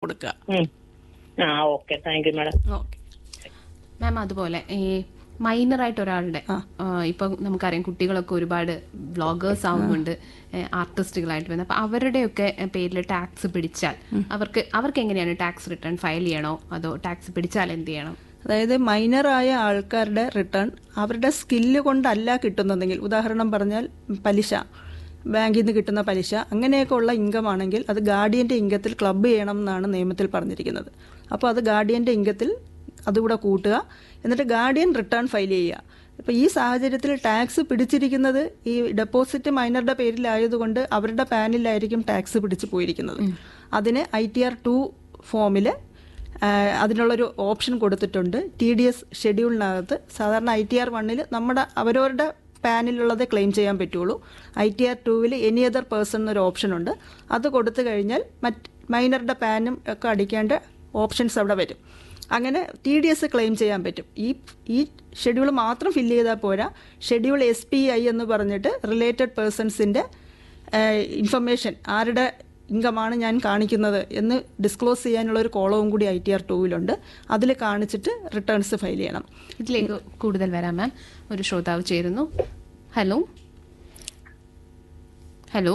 കൊടുക്കുക ഉം. ആ okay thank you madam okay ma'am അതുപോലെ ഈ മൈനർ ആയിട്ട് ഒരാളുടെ ആ, ഇപ്പൊ നമുക്കറിയാം കുട്ടികളൊക്കെ ഒരുപാട് വ്ളോഗേഴ്സ് ആവുന്നുണ്ട് ആർട്ടിസ്റ്റുകളായിട്ട് വരുന്നത് അപ്പൊ അവരുടെയൊക്കെ പേരിൽ ടാക്സ് പിടിച്ചാൽ അവർക്ക് അവർക്ക് എങ്ങനെയാണ് ടാക്സ് റിട്ടേൺ ഫയൽ ചെയ്യണോ അതോ ടാക്സ് പിടിച്ചാൽ എന്ത് ചെയ്യണം അതായത് മൈനറായ ആൾക്കാരുടെ റിട്ടേൺ അവരുടെ സ്കില്ല് കൊണ്ടല്ല കിട്ടുന്നതെങ്കിൽ ഉദാഹരണം പറഞ്ഞാൽ പലിശ ബാങ്കിൽ നിന്ന് കിട്ടുന്ന പലിശ അങ്ങനെയൊക്കെ ഉള്ള ഇൻകം ആണെങ്കിൽ അത് ഗാർഡിയൻ്റെ ഇൻകത്തിൽ ക്ലബ്ബ് ചെയ്യണം എന്നാണ് നിയമത്തിൽ പറഞ്ഞിരിക്കുന്നത് അപ്പോൾ അത് ഗാർഡിയൻ്റെ ഇൻകത്തിൽ അതുകൂടെ കൂട്ടുക എന്നിട്ട് ഗാർഡിയൻ റിട്ടേൺ ഫയൽ ചെയ്യുക അപ്പോൾ ഈ സാഹചര്യത്തിൽ ടാക്സ് പിടിച്ചിരിക്കുന്നത് ഈ ഡെപ്പോസിറ്റ് മൈനറുടെ പേരിലായതുകൊണ്ട് അവരുടെ പാനിലായിരിക്കും ടാക്സ് പിടിച്ച് പോയിരിക്കുന്നത് അതിന് ഐ ടി ആർ ടു ഫോമിൽ ആഹ് അതിനുള്ളൊരു ഓപ്ഷൻ കൊടുത്തിട്ടുണ്ട് ടി ഡി എസ് ഷെഡ്യൂളിനകത്ത് സാധാരണ ഐ ടി ആർ വണ്ണിൽ നമ്മുടെ അവരവരുടെ പാനിലുള്ളത് ക്ലെയിം ചെയ്യാൻ പറ്റുള്ളൂ ഐ ടി ആർ ടൂവിൽ എനി അതർ പേഴ്സൺ എന്നൊരു ഓപ്ഷൻ ഉണ്ട് അത് കൊടുത്തു കഴിഞ്ഞാൽ മറ്റ് മൈനറുടെ പാനും ഒക്കെ അടിക്കേണ്ട ഓപ്ഷൻസ് അവിടെ വരും അങ്ങനെ ടി ഡി എസ് ക്ലെയിം ചെയ്യാൻ പറ്റും ഈ ഈ ഷെഡ്യൂൾ മാത്രം ഫില്ല് ചെയ്താൽ പോരാ ഷെഡ്യൂൾ എസ് പി ഐ എന്ന് പറഞ്ഞിട്ട് റിലേറ്റഡ് പേഴ്സൺസിൻ്റെ ഇൻഫർമേഷൻ ആരുടെ ഇൻകമാണ് ഞാൻ കാണിക്കുന്നത് എന്ന് ഡിസ്ക്ലോസ് ചെയ്യാനുള്ള ഒരു കോളവും കൂടി ഐ ടി ആർ ടൂവിലുണ്ട് അതിൽ കാണിച്ചിട്ട് റിട്ടേൺസ് ഫയൽ ചെയ്യണം ഇതിലേക്ക് കൂടുതൽ വരാം മാം ഒരു ശ്രോതാവ് ചേരുന്നു ഹലോ ഹലോ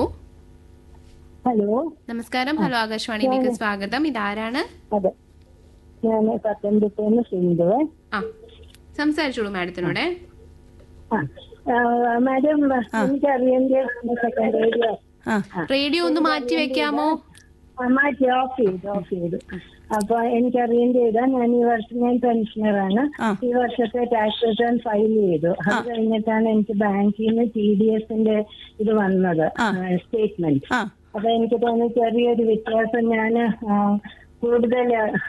ഹലോ നമസ്കാരം ഹലോ ആകാശവാണിയിലേക്ക് സ്വാഗതം ഇതാരാണ് അതെ ഞാൻ പത്തനംതിട്ടയിൽ സിന്ധുവേ ആ സംസാരിച്ചോളൂ മാഡത്തിനോടെ ആ ആ, മാഡം എനിക്ക് അറിയേണ്ട സെക്കൻഡ് ഏരിയ ആ റേഡിയോ ഒന്ന് മാറ്റി വെക്കാമോ മാറ്റി ഓഫ് ചെയ്തു ഓഫ് ചെയ്തു അപ്പൊ എനിക്ക് അറിയേണ്ട ഇതാ ഞാൻ ഈ വർഷം ഞാൻ പെൻഷനറാണ് ആ. ഈ വർഷത്തെ ടാക്സ് റിട്ടേൺ ഫയൽ ചെയ്തു അത് കഴിഞ്ഞിട്ടാണ് എനിക്ക് ബാങ്കിൽ നിന്ന് ടി ഡി എസിന്റെ ഇത് വന്നത് സ്റ്റേറ്റ്മെന്റ് ആ അപ്പൊ എനിക്ക് തോന്നി ചെറിയൊരു വ്യത്യാസം ഞാൻ കൂടുതൽ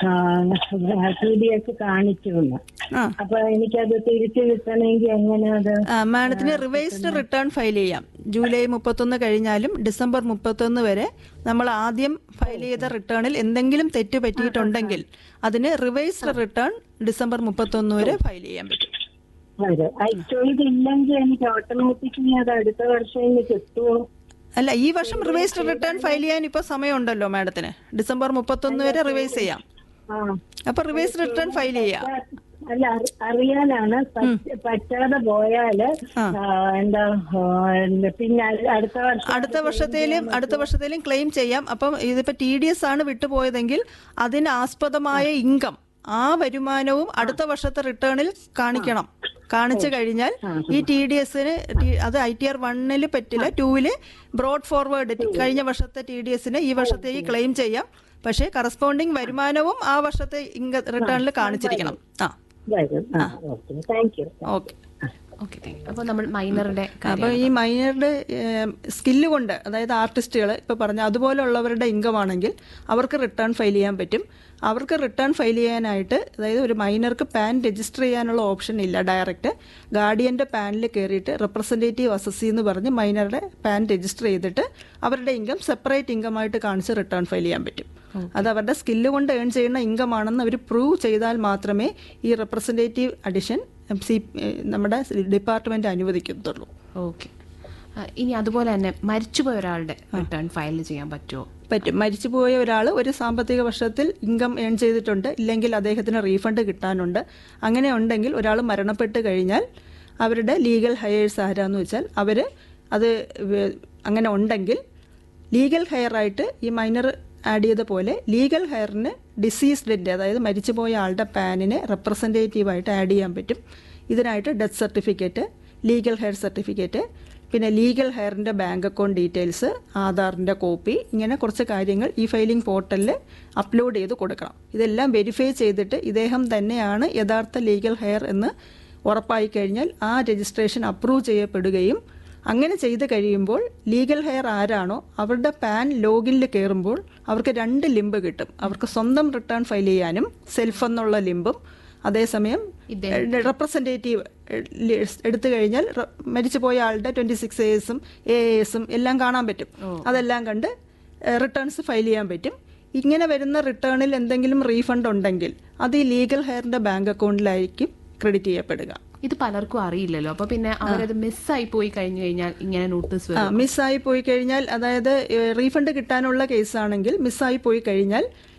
ടി ഡി എസ് കാണിച്ചു എന്ന്. ആ അപ്പൊ എനിക്കത് തിരിച്ചു കിട്ടണമെങ്കിൽ എങ്ങനെ അത് ആ, മാഡത്തിന് റിവൈസ്ഡ് റിട്ടേൺ ഫയൽ ചെയ്യാം ജൂലൈ മുപ്പത്തൊന്ന് കഴിഞ്ഞാലും ഡിസംബർ മുപ്പത്തൊന്ന് വരെ നമ്മൾ ആദ്യം ഫയൽ ചെയ്ത റിട്ടേണിൽ എന്തെങ്കിലും തെറ്റ് പറ്റിയിട്ടുണ്ടെങ്കിൽ അതിന് റിവൈസ്ഡ് റിട്ടേൺ ഡിസംബർ മുപ്പത്തൊന്ന് വരെ ഫയൽ ചെയ്യാൻ പറ്റും വരും ചെയ്തില്ലെങ്കിൽ എനിക്ക് ഓട്ടോമാറ്റിക്കലി അത് അടുത്ത വർഷം ഇനി കിട്ടുമോ അല്ല ഈ വർഷം റിവൈസ്ഡ് റിട്ടേൺ ഫയൽ ചെയ്യാൻ ഇപ്പോൾ സമയമുണ്ടല്ലോ മാഡത്തിന് ഡിസംബർ മുപ്പത്തൊന്ന് വരെ റിവൈസ് ചെയ്യാം ആ അപ്പോൾ റിവൈസ് റിട്ടേൺ ഫയൽ ചെയ്യാം അല്ല അറി- അറിയാനാണ് പറ്റ- പറ്റാതെ പോയാല് ആ, എന്താ ആ, പിന്നെ അ- അടുത്ത വർഷം അടുത്ത വർഷത്തേലും അടുത്ത വർഷത്തേലും ക്ലെയിം ചെയ്യാം അപ്പം ഇതിപ്പോ ടി ഡി എസ് ആണ് വിട്ടുപോയതെങ്കിൽ അതിന് ആസ്പദമായ ഇൻകം ആ വരുമാനവും അടുത്ത വർഷത്തെ റിട്ടേണിൽ കാണിക്കണം കാണിച്ചു കഴിഞ്ഞാൽ ഈ ടി ഡി എസിന് അത് ഐ ടി ആർ വണ്ണിൽ പറ്റില്ല ടൂവില് ബ്രോഡ് ഫോർവേഡ് കഴിഞ്ഞ വർഷത്തെ ടി ഡി എസിന് ഈ വർഷത്തേക്ക് ക്ലെയിം ചെയ്യാം പക്ഷേ കറസ്പോണ്ടിങ് വരുമാനവും ആ വർഷത്തെ ഇൻക റിട്ടേണിൽ കാണിച്ചിരിക്കണം ആ വരും ആ okay thank you okay okay അപ്പോൾ നമ്മൾ മൈനറുടെ അപ്പോൾ ഈ മൈനറുടെ സ്കില്ല് കൊണ്ട് അതായത് ആർട്ടിസ്റ്റുകൾ ഇപ്പോൾ പറഞ്ഞ അതുപോലുള്ളവരുടെ ഇൻകം ആണെങ്കിൽ അവർക്ക് റിട്ടേൺ ഫയൽ ചെയ്യാൻ പറ്റും അവർക്ക് റിട്ടേൺ ഫയൽ ചെയ്യാനായിട്ട് അതായത് ഒരു മൈനർക്ക് പാൻ രജിസ്റ്റർ ചെയ്യാനുള്ള ഓപ്ഷൻ ഇല്ല ഡയറക്റ്റ് ഗാർഡിയൻ്റെ പാനിൽ കയറിയിട്ട് റെപ്രസെൻറ്റേറ്റീവ് അസസി എന്ന് പറഞ്ഞ് മൈനറുടെ പാൻ രജിസ്റ്റർ ചെയ്തിട്ട് അവരുടെ ഇൻകം സെപ്പറേറ്റ് ഇൻകം ആയിട്ട് കാണിച്ച് റിട്ടേൺ ഫയൽ ചെയ്യാൻ പറ്റും അത് അവരുടെ സ്കില്ല് കൊണ്ട് ഏൺ ചെയ്യുന്ന ഇൻകം ആണെന്ന് അവർ പ്രൂവ് ചെയ്താൽ മാത്രമേ ഈ റെപ്രസെൻറ്റേറ്റീവ് അഡിഷൻ സി നമ്മുടെ ഡിപ്പാർട്ട്മെന്റ് അനുവദിക്കത്തുള്ളൂ ഓക്കെ ഇനി അതുപോലെ തന്നെ മരിച്ചുപോയ ഒരാളുടെ റിട്ടേൺ ഫയൽ ചെയ്യാൻ പറ്റുമോ പറ്റും മരിച്ചുപോയ ഒരാൾ ഒരു സാമ്പത്തിക വർഷത്തിൽ ഇൻകം ഏൺ ചെയ്തിട്ടുണ്ട് ഇല്ലെങ്കിൽ അദ്ദേഹത്തിന് റീഫണ്ട് കിട്ടാനുണ്ട് അങ്ങനെ ഉണ്ടെങ്കിൽ ഒരാൾ മരണപ്പെട്ട് കഴിഞ്ഞാൽ അവരുടെ ലീഗൽ ഹയേഴ്സ് ആരാന്ന് വെച്ചാൽ അവർ അത് വേ- അങ്ങനെ ഉണ്ടെങ്കിൽ ലീഗൽ ഹയറായിട്ട് ഈ മൈനർ ആഡ് ചെയ്ത പോലെ ലീഗൽ ഹയറിന് ഡിസീസ്ഡിൻ്റെ അതായത് മരിച്ചുപോയ ആളുടെ പാനിനെ റെപ്രസെൻറ്റേറ്റീവായിട്ട് ആഡ് ചെയ്യാൻ പറ്റും ഇതിനായിട്ട് death certificate legal heir certificate പിന്നെ ലീഗൽ ഹെയറിൻ്റെ ബാങ്ക് അക്കൗണ്ട് ഡീറ്റെയിൽസ് ആധാറിൻ്റെ കോപ്പി ഇങ്ങനെ കുറച്ച് കാര്യങ്ങൾ ഈ ഫയലിംഗ് പോർട്ടലിൽ അപ്ലോഡ് ചെയ്ത് കൊടുക്കണം ഇതെല്ലാം വെരിഫൈ ചെയ്തിട്ട് ഇദ്ദേഹം തന്നെയാണ് യഥാർത്ഥ ലീഗൽ ഹെയർ എന്ന് ഉറപ്പായി കഴിഞ്ഞാൽ ആ രജിസ്ട്രേഷൻ അപ്രൂവ് ചെയ്യപ്പെടുകയും അങ്ങനെ ചെയ്ത് കഴിയുമ്പോൾ ലീഗൽ ഹെയർ ആരാണോ അവരുടെ പാൻ ലോഗിനിൽ കയറുമ്പോൾ അവർക്ക് രണ്ട് ലിമ്പ് കിട്ടും അവർക്ക് സ്വന്തം റിട്ടേൺ ഫയൽ ചെയ്യാനും സെൽഫ് എന്നുള്ള ലിമ്പും അതേസമയം റെപ്രസെൻറ്റേറ്റീവ് എടുത്തു കഴിഞ്ഞാൽ റെ- മരിച്ചുപോയ ആളുടെ ട്വൻറ്റി സിക്സ് എസും എ എസും എല്ലാം കാണാൻ പറ്റും അതെല്ലാം കണ്ട് റിട്ടേൺസ് ഫയൽ ചെയ്യാൻ പറ്റും ഇങ്ങനെ വരുന്ന റിട്ടേണിൽ എന്തെങ്കിലും റീഫണ്ട് ഉണ്ടെങ്കിൽ അത് ഈ ലീഗൽ ഹെയറിൻ്റെ ബാങ്ക് അക്കൗണ്ടിലായിരിക്കും ക്രെഡിറ്റ് ചെയ്യപ്പെടുക ഇത് പലർക്കും അറിയില്ലല്ലോ അപ്പൊ പിന്നെ അവരത് മിസ്സായി പോയി കഴിഞ്ഞു കഴിഞ്ഞാൽ ഇങ്ങനെ നോട്ടീസ് ആ വരും മിസ്സായി പോയി കഴിഞ്ഞാൽ അതായത് റീഫണ്ട് കിട്ടാനുള്ള കേസാണെങ്കിൽ മിസ്സായി പോയി കഴിഞ്ഞാൽ